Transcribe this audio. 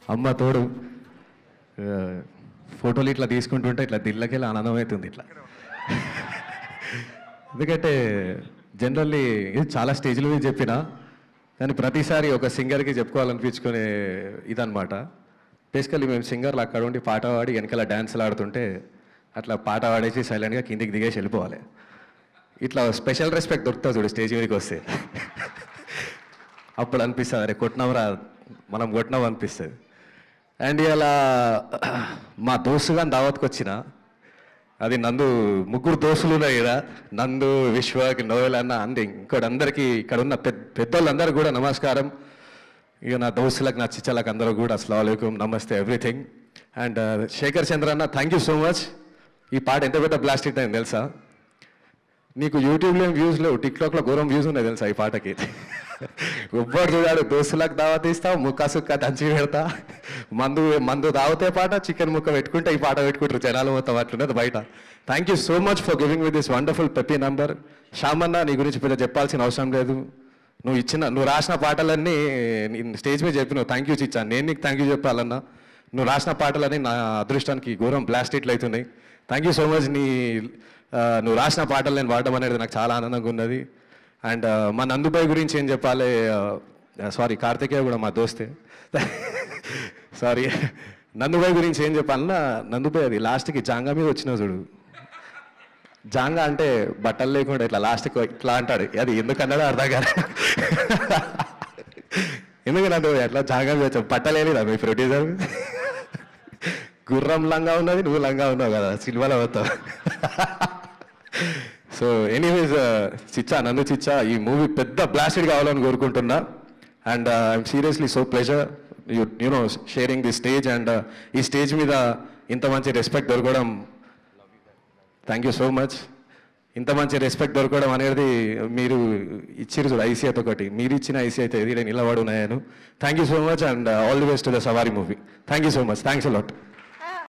అమ్మ తోడు ఆ, ఫోటోలు ఇట్లా తీసుకుంటుంటే ఇట్లా దిల్లకెళ్ళి ఆనందం అవుతుంది ఇట్లా ఎందుకంటే జనరల్లీ ఇది చాలా స్టేజ్ల మీద చెప్పిన కానీ ప్రతిసారి ఒక సింగర్కి చెప్పుకోవాలనిపించుకునే ఇదనమాట బేసికలీ మేము సింగర్లు అక్కడ ఉండి పాట పాడి వెనకాల డ్యాన్స్లు ఆడుతుంటే అట్లా పాట పాడేసి సైలెంట్గా కిందికి దిగేసి వెళ్ళిపోవాలి ఇట్లా స్పెషల్ రెస్పెక్ట్ దొరుకుతుంది చూడు స్టేజ్ మీదకి వస్తే అప్పుడు అనిపిస్తుంది అరే కొట్టినాంరా మనం కొట్టినాం అనిపిస్తుంది అండ్ ఇలా మా దోస్తుగా దావత్కి వచ్చిన అది నందు ముగ్గురు దోస్తులు ఉన్నాయి కదా నందు విశ్వక్ నోయల్ అన్న అంది ఇంకోటి అందరికీ ఇక్కడ ఉన్న పెద్ద పెద్దోళ్ళందరూ కూడా నమస్కారం ఇక నా దోస్తులకు నా చిచ్చలకు అందరూ కూడా అస్సలం నమస్తే ఎవ్రీథింగ్ అండ్ శేఖర్ చంద్ర అన్న థ్యాంక్ యూ సో మచ్ ఈ పాట ఎంత పెద్ద బ్లాస్ట్ హిట్ అయింది తెలుసా నీకు యూట్యూబ్లో ఏం వ్యూస్ లేవు టిక్టాక్లో ఘోరం వ్యూస్ ఉన్నాయి తెలుసా ఈ పాటకి ఎవ్వరు చూడాడు దోస్తులకు దావత్ ఇస్తావు ముక్క సుక్క దంచి పెడతా మందు మందు తాగితే పాట చికెన్ ముక్క పెట్టుకుంటే ఈ పాట పెట్టుకుంటారు జనాలు మొత్తం అట్లున్నది బయట thank you so much for giving with this wonderful peppy number Shyamanna నీ గురించి పెద్ద చెప్పాల్సిన అవసరం లేదు నువ్వు ఇచ్చిన నువ్వు రాసిన పాటలన్నీ నేను స్టేజ్ మీద చెప్పినావు థ్యాంక్ యూ ఇచ్చాను నేను నీకు థ్యాంక్ యూ చెప్పాలన్నా నువ్వు రాసిన పాటలన్నీ నా అదృష్టానికి ఘోరం బ్లాస్ట్ హిట్లు అవుతున్నాయి థ్యాంక్ యూ సో మచ్ నీ ఆ, నువ్వు రాసిన పాటలు నేను పాడడం అనేది నాకు చాలా ఆనందంగా ఉన్నది అండ్ మా నందుబాయ్ గురించి ఏం చెప్పాలి సారీ కార్తికేయ కూడా మా దోస్తే సారీ నందుబాయ్ గురించి ఏం చెప్పాలన్నా నందుబాయ్ అది లాస్ట్కి జాంగా మీద వచ్చినావు చూడు జాంగా అంటే బట్టలు లేకుండా ఇట్లా లాస్ట్కి ఇట్లా అంటాడు అది ఎందుకు అన్నాడో అర్థం కాదు ఎందుకు నన్ను ఎట్లా జాంగా మీద వచ్చావు బట్టలేనిదా మీ ప్రొడ్యూసర్ గుర్రం లంగా ఉన్నది నువ్వు లంగా ఉన్నావు కదా సినిమాలో పోతావు సో ఎనీవేస్ చిచ్చా నన్ను చిచ్చా ఈ మూవీ పెద్ద బ్లాస్టెడ్ కావాలని కోరుకుంటున్నా and I'm seriously so pleasure you you know sharing the stage and ఈ స్టేజ్ మీద ఇంత మంచి రెస్పెక్ట్ దొరకడం థ్యాంక్ యూ సో మచ్ ఇంత మంచి రెస్పెక్ట్ దొరకడం అనేది మీరు ఇచ్చిరు చూడు ఐసీఐతో ఒకటి మీరు ఇచ్చిన ఐసీ అయితే ఇది నేను నిలబడి ఉన్నాను thank you so much and all the best to the Savaari movie thank you so much thanks lot